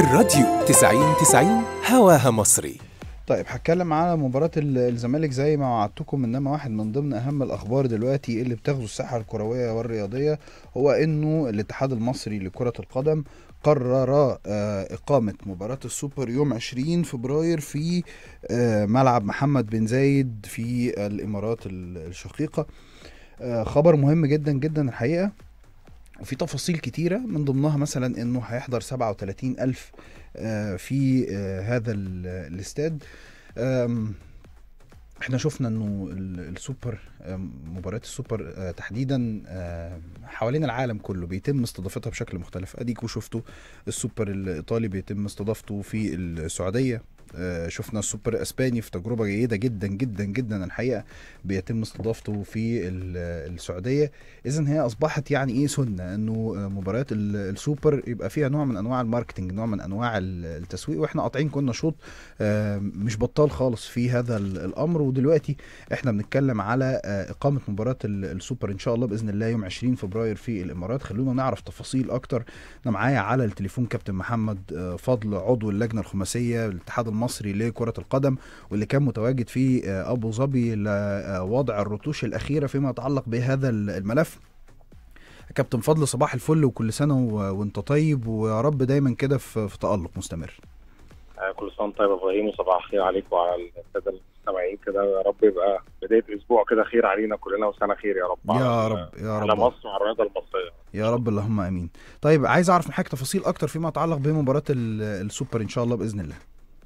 الراديو 90 90 هواها مصري طيب هتكلم على مباراة ال- الزمالك زي ما وعدتكم انما واحد من ضمن اهم الاخبار دلوقتي اللي بتغزو الساحة الكروية والرياضية هو انه الاتحاد المصري لكرة القدم قرر آه، إقامة مباراة السوبر يوم 20 فبراير في آه، ملعب محمد بن زايد في الإمارات ال- الشقيقة آه، خبر مهم جدا جدا الحقيقة وفي تفاصيل كتيرة من ضمنها مثلا انه هيحضر 37 ألف آه، في آه، هذا ال- الاستاد آم، احنا شفنا انه ال- السوبر آم، مباراة السوبر آه، تحديدا آه، حوالين العالم كله بيتم استضافتها بشكل مختلف اديكوا شفتوا السوبر الايطالي بيتم استضافته في السعودية آه، شفنا السوبر الاسباني في تجربة جيدة جدا جدا جدا الحقيقة بيتم استضافته في ال- السعودية اذا هي اصبحت يعني ايه سنة انه آه، مباريات ال- السوبر يبقى فيها نوع من انواع الماركتنج نوع من انواع ال- التسويق واحنا قاطعين كنا شوط آه، مش بطال خالص في هذا ال- الامر ودلوقتي احنا بنتكلم على آه، اقامه مباراه ال- السوبر ان شاء الله باذن الله يوم 20 فبراير في الامارات خلونا نعرف تفاصيل اكتر انا معايا على التليفون كابتن محمد آه، فضل عضو اللجنه الخماسيه للاتحاد المصري لكره القدم واللي كان متواجد في آه، ابو ظبي لوضع الرتوش الاخيره فيما يتعلق بهذا ال- الملف كابتن فضل صباح الفل وكل سنه و- وانت طيب ويا رب دايما كده في في تالق مستمر آه، كل سنه وانت طيب يا ابراهيم وصباح الخير عليك وعلى الساده المستمعين كده يا رب يبقى بدايه اسبوع كده خير علينا كلنا وسنه خير يا رب يا على- رب يا على رب مصر وعلى الرياضه المصريه يا رب اللهم امين طيب عايز اعرف من حضرتك تفاصيل اكتر فيما يتعلق بمباراه ال- السوبر ان شاء الله باذن الله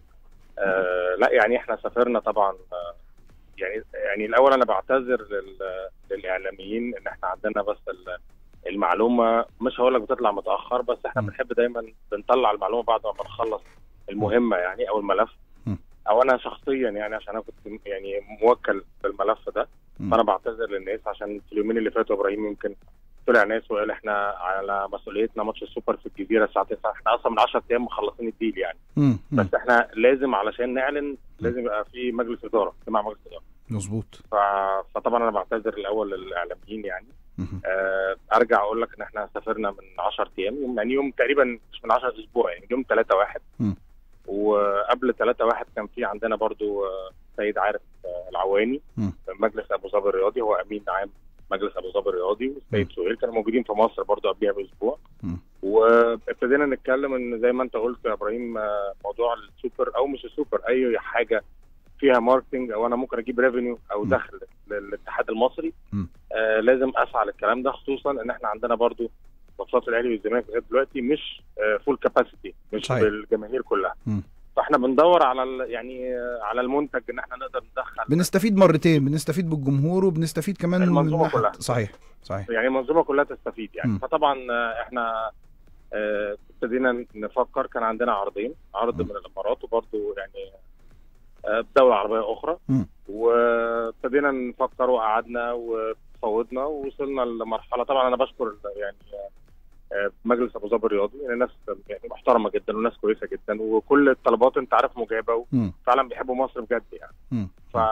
آه لا يعني احنا سافرنا طبعا آه يعني يعني الاول انا بعتذر لل- للاعلاميين ان احنا عندنا بس ال- المعلومه مش هقول لك بتطلع متاخر بس احنا م. بنحب دايما بنطلع المعلومه بعد ما بنخلص المهمه يعني او الملف م. او انا شخصيا يعني عشان انا كنت يعني موكل بالملف ده م. فانا بعتذر للناس عشان في اليومين اللي فاتوا ابراهيم يمكن طلع ناس وقال احنا على مسؤوليتنا ماتش السوبر في الجزيره الساعه 9 احنا اصلا من 10 ايام مخلصين الديل يعني مم، مم، بس احنا لازم علشان نعلن لازم يبقى في مجلس اداره اجتماع مجلس اداره مظبوط ف... فطبعا انا بعتذر الاول للاعلاميين يعني مهم. آه، ارجع اقول لك ان احنا سافرنا من 10 ايام يوم يعني يوم تقريبا مش من 10 اسبوع يعني يوم 3 1 مم. وقبل 3 1 كان في عندنا برضو آه، سيد عارف آه، العواني مم. من مجلس ابو ظبي الرياضي هو امين عام مجلس ابو ظبي الرياضي والسيد سهيل كانوا موجودين في مصر برضو قبلها باسبوع مم. وابتدينا نتكلم ان زي ما انت قلت يا ابراهيم آه، موضوع السوبر او مش السوبر اي حاجه فيها ماركتنج او انا ممكن اجيب ريفينيو او م. دخل للاتحاد المصري م. آه لازم اسعى للكلام ده خصوصا ان احنا عندنا برضو ماتشات الاهلي والزمالك لغايه دلوقتي مش فول كاباسيتي مش صحيح. بالجماهير كلها م. فاحنا بندور على ال- يعني آه، على المنتج ان احنا نقدر ندخل بنستفيد مرتين بنستفيد بالجمهور وبنستفيد كمان من المنظومة ناحية- كلها. صحيح صحيح يعني المنظومه كلها تستفيد يعني م. فطبعا آه، احنا آه، ابتدينا نفكر كان عندنا عرضين عرض م. من الامارات وبرضه يعني آه، بدوله عربيه اخرى م. وابتدينا نفكر وقعدنا وفوضنا ووصلنا لمرحله طبعا انا بشكر ال- يعني آه، مجلس ابو ظبي الرياضي يعني ناس يعني محترمه جدا وناس كويسه جدا وكل الطلبات انت عارف مجابه مم. وفعلا بيحبوا مصر بجد يعني مم.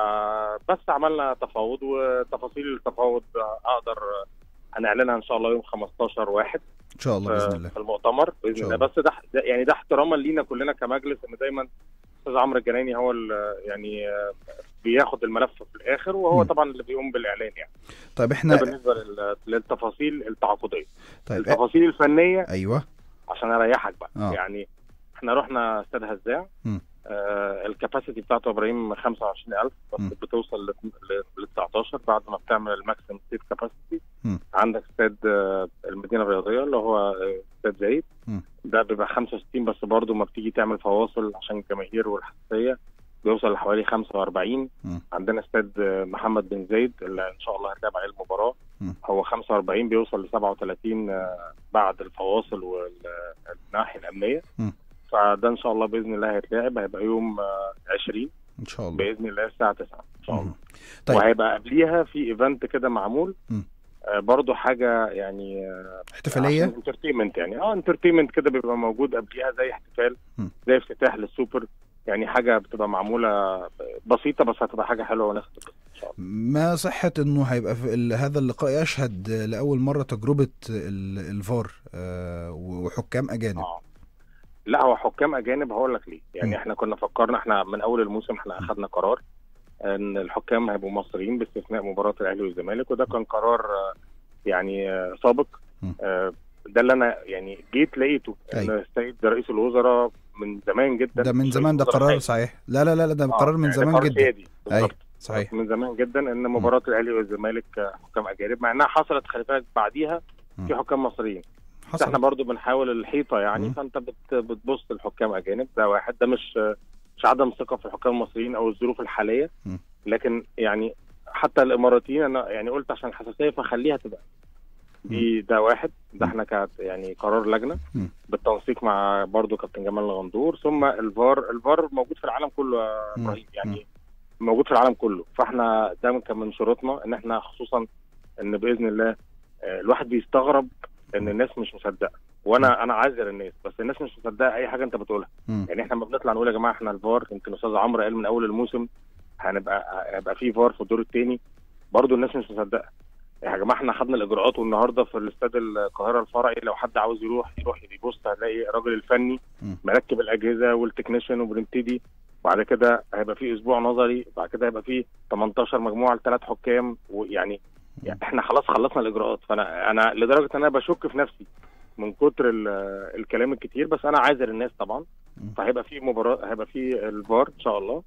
فبس عملنا تفاوض وتفاصيل التفاوض اقدر هنعلنها ان شاء الله يوم 15 واحد ان شاء الله باذن الله في المؤتمر باذن شاء الله الله. بس ده ده- يعني ده احتراما لينا كلنا كمجلس ان دايما استاذ عمرو الجناني هو ال- يعني آه، بياخد الملف في الاخر وهو مم. طبعا اللي بيقوم بالاعلان يعني طيب ده احنا بالنسبه لل- للتفاصيل التعاقديه طيب التفاصيل الفنيه ايوه عشان اريحك بقى آه. يعني احنا رحنا استاد هزاع مم. آه الكباسيتي بتاعته يا ابراهيم 25000 بس مم. بتوصل ل 19 بعد ما بتعمل الماكسيم سيت كاباسيتي مم. عندك استاد آه المدينه الرياضيه اللي هو آه، استاد زايد مم. ده بيبقى 65 بس برضه ما بتيجي تعمل فواصل عشان الجماهير والحساسيه بيوصل لحوالي 45 مم. عندنا استاد آه، محمد بن زايد اللي ان شاء الله هتلعب عليه المباراه مم. هو 45 بيوصل ل 37 آه، بعد الفواصل والناحيه الامنيه مم. فده ان شاء الله باذن الله هيتلعب هيبقى يوم آه، 20 ان شاء الله باذن الله الساعه 9 ان شاء الله مم. طيب وهيبقى قبليها في ايفنت كده معمول مم. آه برضو حاجه يعني آه احتفاليه انترتينمنت يعني اه انترتينمنت كده بيبقى موجود قبليها زي احتفال مم. زي افتتاح للسوبر يعني حاجه بتبقى معموله بسيطه بس هتبقى حاجه حلوه وناس هتتبسط ان شاء الله ما صحة انه هيبقى في ال- هذا اللقاء يشهد لاول مرة تجربة ال- الفار آه، وحكام اجانب اه لا هو حكام اجانب هقول لك ليه يعني مم. احنا كنا فكرنا احنا من اول الموسم احنا اخذنا قرار ان الحكام هيبقوا مصريين باستثناء مباراه الاهلي والزمالك وده كان قرار آه، يعني آه، سابق مم. آه، ده اللي انا يعني جيت لقيته ان أيوة. السيد رئيس الوزراء من زمان جدا ده من مش زمان ده رئيس الوزراء قرار حالي. صحيح لا لا لا لا، ده آه، قرار من يعني زمان قرار جدا سيادي ايوه بالظبط. صحيح من زمان جدا ان مباراه الاهلي والزمالك آه، حكام اجانب مع انها حصلت خلي بالك بعديها مم. في حكام مصريين بس حصل احنا برضو بنحاول الحيطه يعني مم. فانت بت بتبص للحكام اجانب ده واحد ده مش مش عدم ثقه في الحكام المصريين او الظروف الحاليه مم. لكن يعني حتى الاماراتيين انا يعني قلت عشان الحساسيه فخليها تبقى دي ده واحد ده مم. احنا كانت يعني قرار لجنه مم. بالتنسيق مع برضو كابتن جمال الغندور ثم الفار الفار موجود في العالم كله يا مم. ابراهيم يعني موجود في العالم كله فاحنا ده كان من شروطنا ان احنا خصوصا ان باذن الله آه، الواحد بيستغرب ان الناس مش مصدقه وانا انا عاذر الناس بس الناس مش مصدقه اي حاجه انت بتقولها مم. يعني احنا لما بنطلع نقول يا جماعه احنا الفار يمكن استاذ عمرو قال من اول الموسم هنبقى هيبقى في فار في الدور الثاني برضه الناس مش مصدقه يا جماعه احنا خدنا الاجراءات والنهارده في الاستاد القاهره الفرعي لو حد عاوز يروح يروح يبص هتلاقي الراجل الفني مم. مركب الاجهزه والتكنيشن وبنبتدي وبعد كده هيبقى في اسبوع نظري بعد كده هيبقى في 18 مجموعه لثلاث حكام ويعني يعني احنا خلاص خلصنا الاجراءات فانا انا لدرجه ان انا بشك في نفسي من كتر ال- الكلام الكتير بس انا عاذر الناس طبعا مم. فهيبقى في مباراه هيبقى في الفار ان شاء الله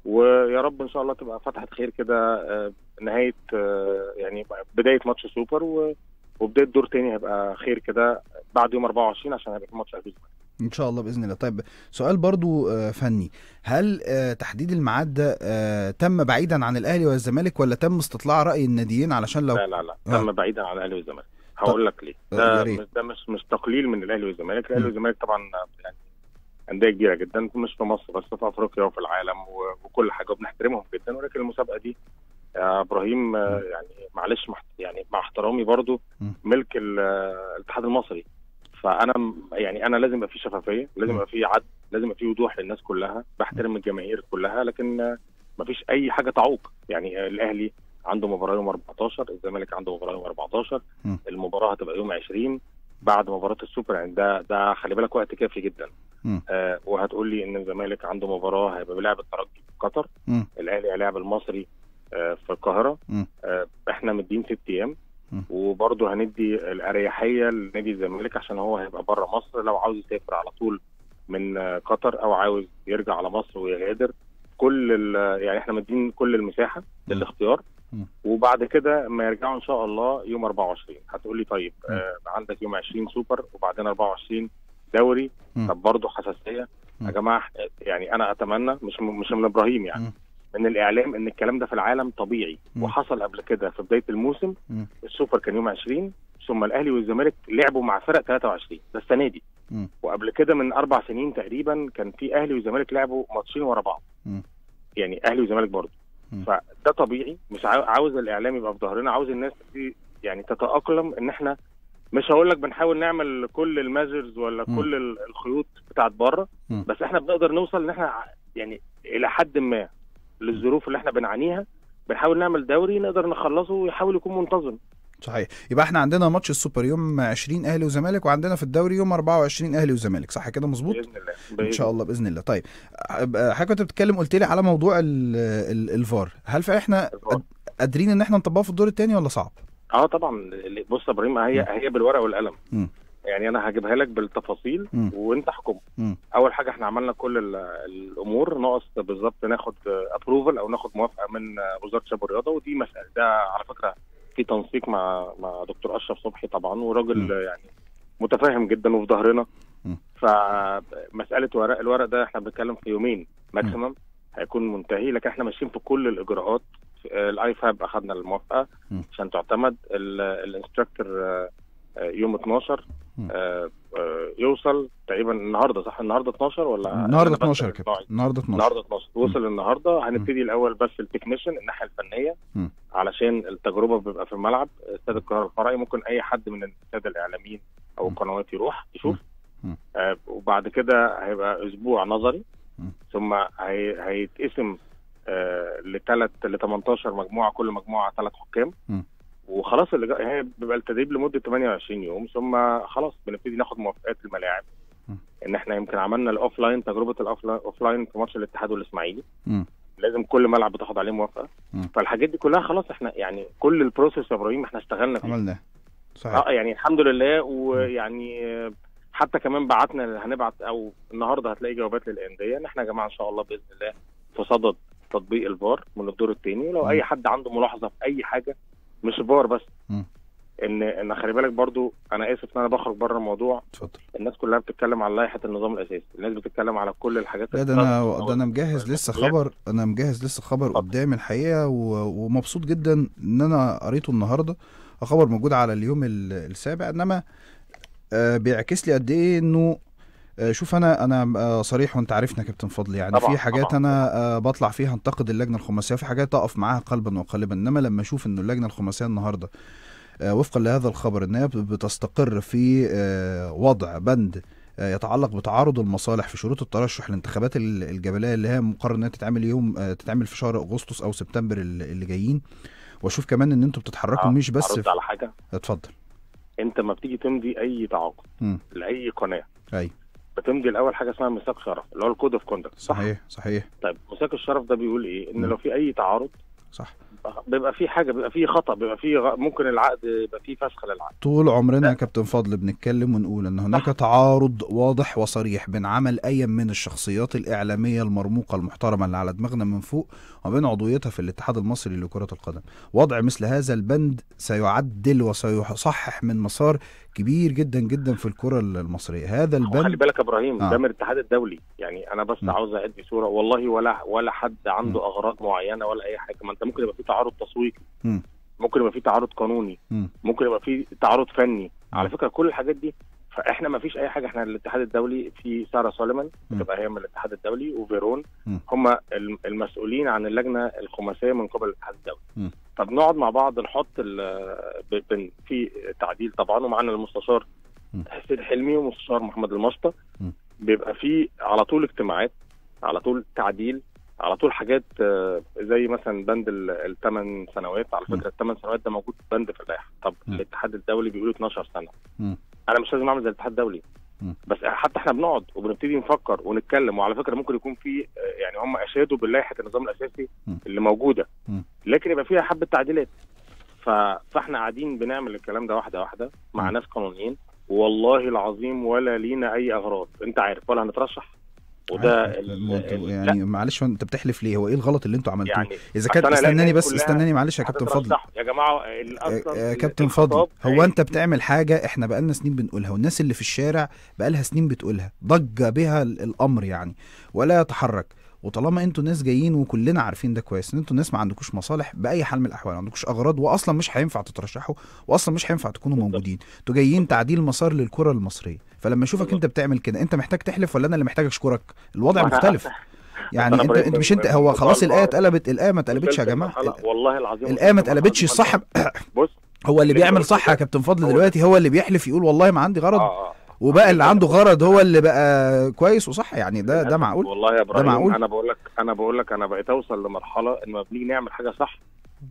ويا رب ان شاء الله تبقى فتحه خير كده آه، نهايه آه، يعني بدايه ماتش سوبر و- وبدايه دور تاني هيبقى خير كده بعد يوم 24 عشان هيبقى في ماتش اهلي والزمالك. ان شاء الله باذن الله طيب سؤال برضو آه، فني هل آه، تحديد الميعاد ده آه، تم بعيدا عن الاهلي والزمالك ولا تم استطلاع راي الناديين علشان لو لا لا لا آه. تم بعيدا عن الاهلي والزمالك هقول لك ليه آه، ده يا ريت. مش ده مش مش تقليل من الاهلي والزمالك الاهلي مم. والزمالك طبعا يعني انديه كبيره جدا مش في مصر بس في افريقيا وفي العالم و- وكل حاجه وبنحترمهم جدا ولكن المسابقه دي يا ابراهيم آه، مم. يعني معلش مح- يعني مع احترامي برضو مم. ملك ال- آه، الاتحاد المصري فانا م- يعني انا لازم يبقى في شفافيه لازم مم. يبقى في عدل لازم يبقى في وضوح للناس كلها بحترم الجماهير كلها لكن آه، مفيش اي حاجه تعوق يعني آه، الاهلي عنده مباراه يوم 14 الزمالك عنده مباراه يوم 14 مم. المباراه هتبقى يوم 20 بعد مباراه السوبر يعني ده ده خلي بالك وقت كافي جدا مم. آه وهتقول لي ان الزمالك عنده مباراه هيبقى بيلعب الترجي في قطر مم. الاهلي هيلاعب المصري آه في القاهره مم. آه احنا مدين ست ايام مم. وبرضه هندي الاريحيه لنادي الزمالك عشان هو هيبقى بره مصر لو عاوز يسافر على طول من آه، قطر او عاوز يرجع على مصر ويغادر كل ال- يعني احنا مدين كل المساحه للاختيار مم. وبعد كده ما يرجعوا ان شاء الله يوم 24 هتقول لي طيب مم. آه عندك يوم 20 سوبر وبعدين 24 دوري مم. طب برضه حساسيه مم. يا جماعه يعني انا اتمنى مش م- مش من ابراهيم يعني مم. من الاعلام ان الكلام ده في العالم طبيعي مم. وحصل قبل كده في بدايه الموسم مم. السوبر كان يوم 20 ثم الاهلي والزمالك لعبوا مع فرق 23 ده السنه دي مم. وقبل كده من اربع سنين تقريبا كان في اهلي وزمالك لعبوا ماتشين ورا بعض مم. يعني اهلي وزمالك برضه مم. فده طبيعي مش عاو- عاوز الاعلام يبقى في ظهرنا عاوز الناس دي يعني تتاقلم ان احنا مش هقول لك بنحاول نعمل كل الميجرز ولا مم. كل ال- الخيوط بتاعت بره مم. بس احنا بنقدر نوصل ان احنا ع- يعني الى حد ما للظروف اللي احنا بنعانيها بنحاول نعمل دوري نقدر نخلصه ويحاول يكون منتظم صحيح يبقى احنا عندنا ماتش السوبر يوم 20 اهلي وزمالك وعندنا في الدوري يوم 24 اهلي وزمالك صح كده مظبوط باذن الله ان بإذن شاء الله باذن الله طيب أبقى حضرتك كنت بتتكلم قلت لي على موضوع ال- ال- الفار هل فعلا احنا الفار. قد- قادرين ان احنا نطبقه في الدور الثاني ولا صعب اه طبعا اللي- بص يا ابراهيم هي مم. هي بالورقه والقلم مم. يعني انا هجيبها لك بالتفاصيل مم. وانت احكم مم. اول حاجه احنا عملنا كل ال- الامور ناقص بالظبط ناخد ابروفل او ناخد موافقه من وزاره الشباب والرياضه ودي مساله ده على فكره في تنسيق مع مع دكتور اشرف صبحي طبعا وراجل مم. يعني متفاهم جدا وفي ظهرنا مم. فمساله ورق الورق ده احنا بنتكلم في يومين ماكسيمم هيكون منتهي لكن احنا ماشيين في كل الاجراءات الاي فاب اخذنا الموافقه مم. عشان تعتمد الانستراكتور يوم 12 مم. آه، آه، يوصل تقريبا النهارده صح النهارده 12 ولا النهارده أنا بس 12 يا كابتن النوعي. النهارده 12 النهارده 12 وصل النهارده هنبتدي الاول بس التكنيشن الناحيه الفنيه مم. علشان التجربه بيبقى في الملعب استاد القاهره الفرعي ممكن اي حد من الساده الاعلاميين او مم. القنوات يروح يشوف مم. آه وبعد كده هيبقى اسبوع نظري مم. ثم هي هيتقسم آه لثلاث ل 18 مجموعه كل مجموعه ثلاث حكام مم. وخلاص اللي جا- هي بيبقى التدريب لمده 28 يوم ثم خلاص بنبتدي ناخد موافقات الملاعب مم. ان احنا يمكن عملنا الاوف لاين تجربه الاوف لاين في ماتش الاتحاد والاسماعيلي مم. لازم كل ملعب بتاخد عليه موافقه مم. فالحاجات دي كلها خلاص احنا يعني كل البروسيس يا ابراهيم احنا اشتغلنا فيه عملناه صحيح اه يعني الحمد لله ويعني آه، حتى كمان بعتنا هنبعت او النهارده هتلاقي جوابات للانديه ان احنا يا جماعه ان شاء الله باذن الله في صدد تطبيق الفار من الدور الثاني ولو مم. اي حد عنده ملاحظه في اي حاجه مش فار بس مم. ان ان خلي بالك برضو انا اسف ان انا بخرج بره الموضوع اتفضل الناس كلها بتتكلم على لائحه النظام الاساسي الناس بتتكلم على كل الحاجات لا ده اللي انا بتحصل. ده انا مجهز لسه خبر انا مجهز لسه خبر اتفضل. قدامي الحقيقه و- ومبسوط جدا ان انا قريته النهارده خبر موجود على اليوم ال- السابع انما آه، بيعكس لي قد ايه انه آه، شوف انا انا آه، صريح وانت عارفني يا كابتن فضل يعني طبعاً، في حاجات طبعاً. انا آه، بطلع فيها انتقد اللجنه الخماسيه في حاجات اقف معاها قلبا وقالبا انما لما اشوف انه اللجنه الخماسيه النهارده آه، وفقا لهذا الخبر ان هي بتستقر في آه، وضع بند آه، يتعلق بتعارض المصالح في شروط الترشح للانتخابات ال- الجبليه اللي هي مقرر انها تتعمل يوم آه، تتعمل في شهر اغسطس او سبتمبر ال- اللي جايين واشوف كمان ان انتوا بتتحركوا آه، مش بس أرد في... على حاجه اتفضل انت ما بتيجي تمضي اي تعاقد مم. لاي قناه ايوه بتمضي الاول حاجه اسمها ميثاق شرف اللي هو الكود اوف كوندكت صح صحيح صحيح طيب ميثاق الشرف ده بيقول ايه ان مم. لو في اي تعارض صح بيبقى في حاجه بيبقى في خطا بيبقى في غ... ممكن العقد يبقى في فسخ للعقد طول عمرنا لا. يا كابتن فضل بنتكلم ونقول ان هناك صح. تعارض واضح وصريح بين عمل اي من الشخصيات الاعلاميه المرموقه المحترمه اللي على دماغنا من فوق وبين عضويتها في الاتحاد المصري لكره القدم وضع مثل هذا البند سيعدل وسيصحح من مسار كبير جدا جدا في الكره المصريه هذا خلي البند بالك يا ابراهيم آه. ده من الاتحاد الدولي يعني انا بس م. عاوز ادي صوره والله ولا ولا حد عنده م. اغراض معينه ولا اي حاجه ما انت ممكن يبقى في تعارض تسويقي م. ممكن يبقى في تعارض قانوني م. ممكن يبقى في تعارض فني م. على فكره كل الحاجات دي فاحنا ما فيش اي حاجه احنا الاتحاد الدولي في ساره سوليمان م. بتبقى هي من الاتحاد الدولي وفيرون م. هم الم- المسؤولين عن اللجنه الخماسيه من قبل الاتحاد م. الدولي طب نقعد مع بعض نحط ال- ب- بن- في تعديل طبعا ومعانا المستشار م. حسين حلمي ومستشار محمد المشطه م. بيبقى في على طول اجتماعات على طول تعديل على طول حاجات آه، زي مثلا بند الثمان سنوات على م. فكره الثمان سنوات ده موجود بند في اللائحه طب م. الاتحاد الدولي بيقول 12 سنه م. انا مش لازم اعمل زي الاتحاد الدولي م. بس حتى احنا بنقعد وبنبتدي نفكر ونتكلم وعلى فكره ممكن يكون في آه، يعني هم اشادوا بلائحه النظام الاساسي م. اللي موجوده م. لكن يبقى فيها حبه تعديلات ف... فاحنا قاعدين بنعمل الكلام ده واحده واحده مع م. ناس قانونيين والله العظيم ولا لينا اي اغراض انت عارف ولا هنترشح وده عارف. ال- وانتوا ال- يعني معلش انت بتحلف ليه هو ايه الغلط اللي انتوا عملتوه يعني اذا كان أصل أنا استناني الناس بس كلها استناني معلش يا كابتن فضل هتترشحوا. يا جماعه ال- آه، اصلا آه، ال- كابتن فضل الخطاب هو هي- انت بتعمل حاجه احنا بقالنا سنين بنقولها والناس اللي في الشارع بقالها سنين بتقولها ضج بها ال- الامر يعني ولا يتحرك وطالما انتوا ناس جايين وكلنا عارفين ده كويس ان انتوا ناس ما عندكوش مصالح باي حال من الاحوال ما عندكوش اغراض واصلا مش هينفع تترشحوا واصلا مش هينفع تكونوا بالظبط. موجودين انتوا جايين تعديل مسار للكره المصريه فلما اشوفك بالظبط. انت بتعمل كده انت محتاج تحلف ولا انا اللي محتاج اشكرك الوضع وأنا- مختلف يعني أنا انت برأيي انت مش انت من- هو من- خلاص من- الايه اتقلبت الايه ما اتقلبتش يا وصلت جماعه لمرحلة- والله العظيم الايه ما وصلت اتقلبتش لمرحلة الصح بص هو اللي اللي بيعمل بقوله صح يا كده. كابتن فضل هو- دلوقتي هو اللي بيحلف يقول والله ما عندي غرض اه اه وبقى اللي عنده غرض هو اللي بقى كويس وصح يعني ده ده للأسف معقول والله يا ابراهيم معقول؟ انا بقول لك انا بقول لك انا بقيت اوصل لمرحله ان لما بنيجي نعمل حاجه صح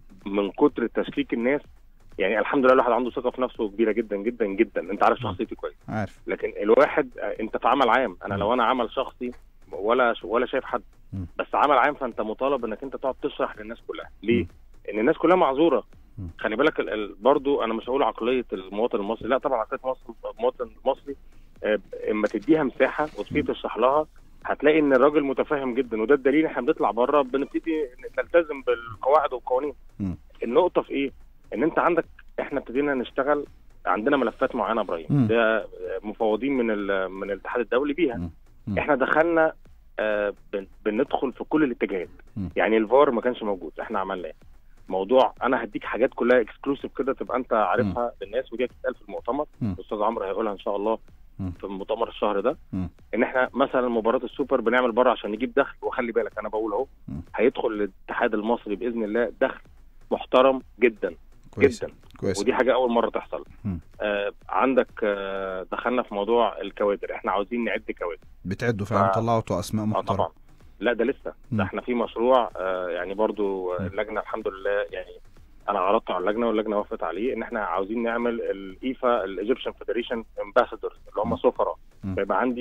من كتر تشكيك الناس يعني الحمد لله الواحد عنده ثقه في نفسه كبيره جدا جدا جدا انت عارف شخصيتي كويس عارف لكن الواحد آه، انت في عمل عام انا م. لو انا عمل شخصي ولا ولا شايف حد م. بس عمل عام فانت مطالب انك انت تقعد تشرح للناس كلها ليه؟ ان الناس كلها معذوره م. خلي بالك ال- ال- برضو انا مش هقول عقليه المواطن المصري لا طبعا عقليه مصر المواطن المصري آه، اما تديها مساحه وتبتدي تشرح لها هتلاقي ان الراجل متفاهم جدا وده الدليل احنا بنطلع بره بنبتدي نلتزم بالقواعد والقوانين م. النقطه في ايه؟ ان انت عندك احنا ابتدينا نشتغل عندنا ملفات معينه يا م. ابراهيم ده آه، مفوضين من ال- من الاتحاد الدولي بيها م. م. احنا دخلنا آه، بن- بندخل في كل الاتجاهات م. يعني الفار ما كانش موجود احنا عملناه موضوع انا هديك حاجات كلها اكسكلوسيف كده تبقى انت عارفها للناس ودي هتتقال في المؤتمر م. الاستاذ عمرو هيقولها ان شاء الله م. في المؤتمر الشهر ده م. ان احنا مثلا مباراه السوبر بنعمل بره عشان نجيب دخل وخلي بالك انا بقول اهو م. هيدخل الاتحاد المصري باذن الله دخل محترم جدا كويس جدا كويس ودي حاجه اول مره تحصل م. آه عندك آه دخلنا في موضوع الكوادر احنا عاوزين نعد كوادر بتعدوا فعلا ف- طلعتوا اسماء اه محترمه طبعا لا ده لسه م. ده احنا في مشروع آه يعني برضو آه، م. اللجنه الحمد لله يعني انا عرضته على اللجنه واللجنه وافقت عليه ان احنا عاوزين نعمل الايفا الايجيبشن فيدريشن امباسادورز اللي هم م. سفراء م. فيبقى عندي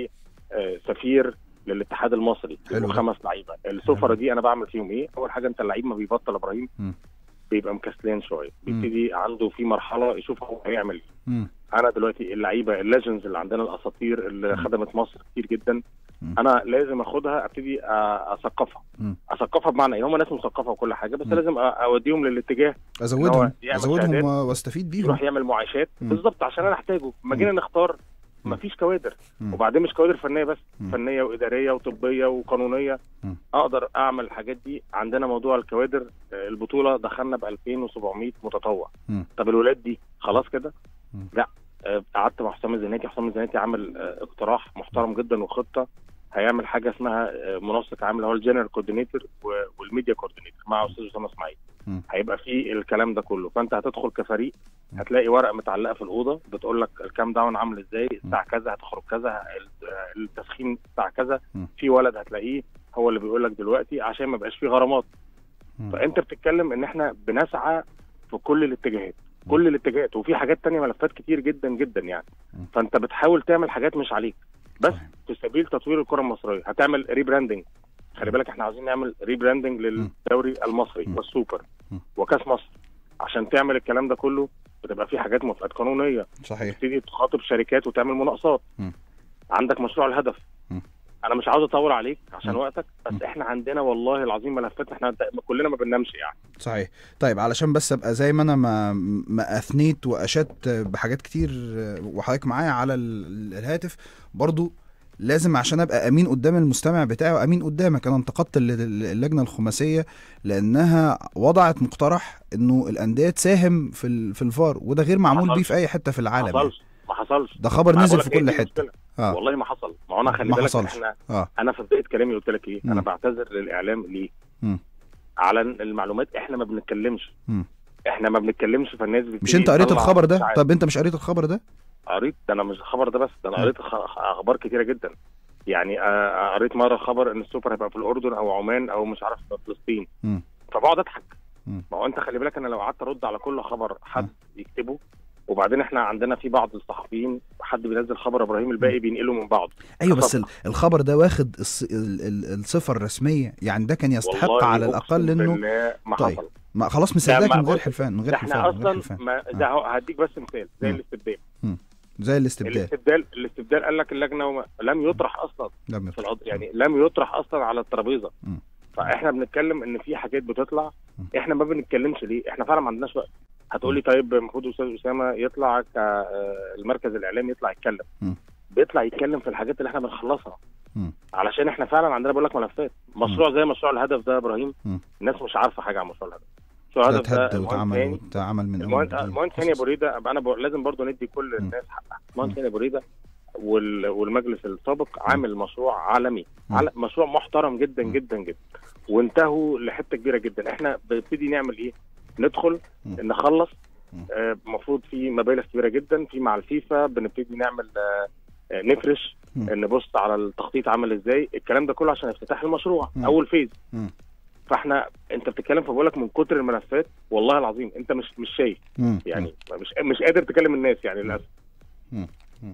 آه، سفير للاتحاد المصري حلو يبقوا ده. خمس لعيبه السفره حلو. دي انا بعمل فيهم ايه اول حاجه انت اللعيب ما بيبطل يا ابراهيم مم. بيبقى مكسلان شويه بيبتدي عنده في مرحله يشوف هو هيعمل ايه مم. انا دلوقتي اللعيبه الليجندز اللي عندنا الاساطير اللي مم. خدمت مصر كتير جدا مم. انا لازم اخدها ابتدي أ- اثقفها مم. اثقفها بمعنى ايه هم ناس مثقفه وكل حاجه بس مم. لازم أ- اوديهم للاتجاه ازودهم يعمل ازودهم شهادات. و- واستفيد بيهم يروح يعمل معايشات مم. بالظبط عشان انا احتاجه لما جينا نختار مفيش كوادر مم. وبعدين مش كوادر فنيه بس مم. فنيه واداريه وطبيه وقانونيه مم. اقدر اعمل الحاجات دي عندنا موضوع الكوادر آه، البطوله دخلنا ب 2700 متطوع مم. طب الولاد دي خلاص كده مم. لا آه، قعدت مع حسام الزناتي حسام الزناتي عامل آه، اقتراح محترم جدا وخطه هيعمل حاجه اسمها آه، منسق عام اللي هو الجنرال كوردينيتور والميديا كوردينيتور مع استاذ اسامه اسماعيل مم. هيبقى فيه الكلام ده كله فانت هتدخل كفريق هتلاقي ورقه متعلقه في الاوضه بتقول لك الكام داون عامل ازاي الساعه كذا هتخرج كذا ال- التسخين الساعه كذا مم. في ولد هتلاقيه هو اللي بيقول لك دلوقتي عشان ما يبقاش فيه غرامات مم. فانت بتتكلم ان احنا بنسعى في كل الاتجاهات كل الاتجاهات وفي حاجات تانية ملفات كتير جدا جدا يعني مم. فانت بتحاول تعمل حاجات مش عليك بس صحيح. في سبيل تطوير الكره المصريه هتعمل ريبراندنج خلي بالك احنا عاوزين نعمل ريبراندنج للدوري المصري مم. والسوبر مم. وكاس مصر عشان تعمل الكلام ده كله بتبقى في حاجات موافقات قانونيه صحيح تبتدي تخاطب شركات وتعمل مناقصات مم. عندك مشروع الهدف مم. انا مش عاوز اطول عليك عشان مم. وقتك مم. بس احنا عندنا والله العظيم ملفات احنا كلنا ما بننامش يعني صحيح طيب علشان بس ابقى زي ما انا ما ما اثنيت واشدت بحاجات كتير وحضرتك معايا على ال- الهاتف برضو لازم عشان ابقى امين قدام المستمع بتاعي وامين قدامك انا انتقدت الل- الل- اللجنه الخماسيه لانها وضعت مقترح انه الانديه تساهم في ال- في الفار وده غير معمول بيه حصلش. في اي حته في ما العالم يعني. حصلش ما حصلش ده خبر ما نزل بقولك في هي كل دي حته المشكلة. اه والله ما حصل ما هو انا خلي ما بالك حصلش. احنا اه انا في بدايه كلامي قلت لك ايه مم. انا بعتذر للاعلام ليه مم. على المعلومات احنا ما بنتكلمش مم. احنا ما بنتكلمش فالناس بتبتدي مش انت قريت تطلع الخبر ده إشاعات. طب انت مش قريت الخبر ده قريت ده انا مش الخبر ده بس ده انا مم. قريت خ- اخبار كتيره جدا يعني آه، قريت مره خبر ان السوبر هيبقى في الاردن او عمان او مش عارف في فلسطين مم. فبقعد اضحك مم. ما هو انت خلي بالك انا لو قعدت ارد على كل خبر حد يكتبه وبعدين احنا عندنا في بعض الصحفيين حد بينزل خبر ابراهيم الباقي بينقله من بعض ايوه بس خبر. ال- الخبر ده واخد الص... ال... ال... الصفه الرسميه يعني ده كان يستحق والله على أقسم الاقل انه بالله ما طيب. حصل ما خلاص مصدقك ما من غير بص، حلفان من غير ده حلفان احنا من غير اصلا حلفان ما ده هو- هديك بس مثال زي مم. الاستبدال زي الاستبدال الاستبدال الاستبدال قال لك اللجنه وما لم يطرح اصلا لم في يطلع. القض... يعني لم يطرح اصلا على الترابيزه مم. فاحنا بنتكلم ان في حاجات بتطلع مم. احنا ما بنتكلمش ليه احنا فعلا ما عندناش وقت هتقول لي طيب المفروض استاذ اسامه يطلع كالمركز الاعلامي يطلع يتكلم مم. بيطلع يتكلم في الحاجات اللي احنا بنخلصها مم. علشان احنا فعلا عندنا بقول لك ملفات مشروع زي مشروع الهدف ده يا ابراهيم مم. الناس مش عارفه حاجه عن مشروع الهدف مشروع ده الهدف ده اتهد المهم واتعمل تاني واتعمل من المهندس أول وجديد. المهندس هاني قصص. ابو ريده أبقى انا ب... لازم برضو ندي كل مم. الناس حقها المهندس هاني ابو ريده وال... والمجلس السابق عامل مشروع عالمي مم. على مشروع محترم جدا مم. جدا جدا وانتهوا لحته كبيره جدا احنا بنبتدي نعمل ايه ندخل مم. نخلص مم. المفروض في مبالغ كبيره جدا في مع الفيفا بنبتدي نعمل آه، آه، نفرش مم. نبص على التخطيط عامل ازاي الكلام ده كله عشان افتتاح المشروع مم. اول فيز مم. فاحنا انت بتتكلم فبقول لك من كتر الملفات والله العظيم انت مش مش شايف مم. يعني مش مش قادر تكلم الناس يعني للاسف مم. مم.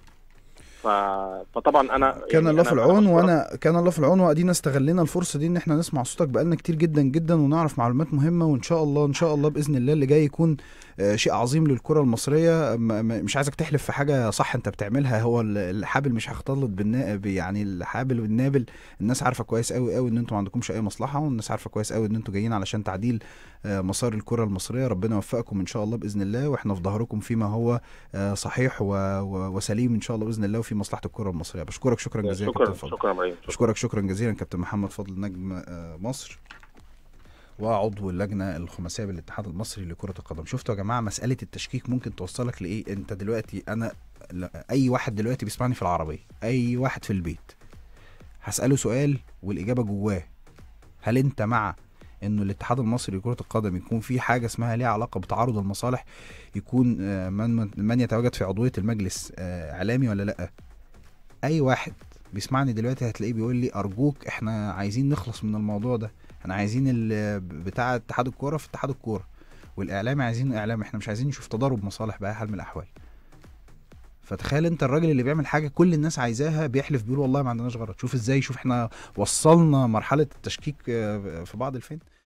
ف... فطبعا انا كان يعني الله أنا- في العون أنا بشكرك. وانا كان الله في العون وادينا استغلينا الفرصه دي ان احنا نسمع صوتك بقالنا كتير جدا جدا ونعرف معلومات مهمه وان شاء الله ان شاء الله باذن الله اللي جاي يكون آه، شيء عظيم للكره المصريه م- م- مش عايزك تحلف في حاجه صح انت بتعملها هو ال- الحابل مش هيختلط بالنا يعني الحابل والنابل الناس عارفه كويس قوي قوي ان انتوا ما عندكمش اي مصلحه والناس عارفه كويس قوي ان انتوا جايين علشان تعديل آه، مسار الكره المصريه ربنا يوفقكم ان شاء الله باذن الله واحنا في ظهركم فيما هو آه، صحيح و- و- وسليم ان شاء الله باذن الله وفي مصلحه الكره المصريه بشكرك شكرا جزيلا شكرا كابتن فضل شكرا يا ابراهيم شكرا. بشكرك شكرا جزيلا كابتن محمد فضل نجم آه، مصر وعضو اللجنه الخماسيه بالاتحاد المصري لكره القدم شفتوا يا جماعه مساله التشكيك ممكن توصلك لايه انت دلوقتي انا لا- اي واحد دلوقتي بيسمعني في العربيه اي واحد في البيت هساله سؤال والاجابه جواه هل انت مع انه الاتحاد المصري لكره القدم يكون في حاجه اسمها ليها علاقه بتعارض المصالح يكون آه، من من يتواجد في عضويه المجلس آه، اعلامي ولا لا اي واحد بيسمعني دلوقتي هتلاقيه بيقول لي ارجوك احنا عايزين نخلص من الموضوع ده احنا عايزين ال- بتاع اتحاد الكوره في اتحاد الكوره والاعلام عايزين اعلام احنا مش عايزين نشوف تضارب مصالح باي حال من الاحوال فتخيل انت الراجل اللي بيعمل حاجه كل الناس عايزاها بيحلف بيقول والله ما عندناش غرض شوف ازاي شوف احنا وصلنا مرحله التشكيك آه، في بعض الفين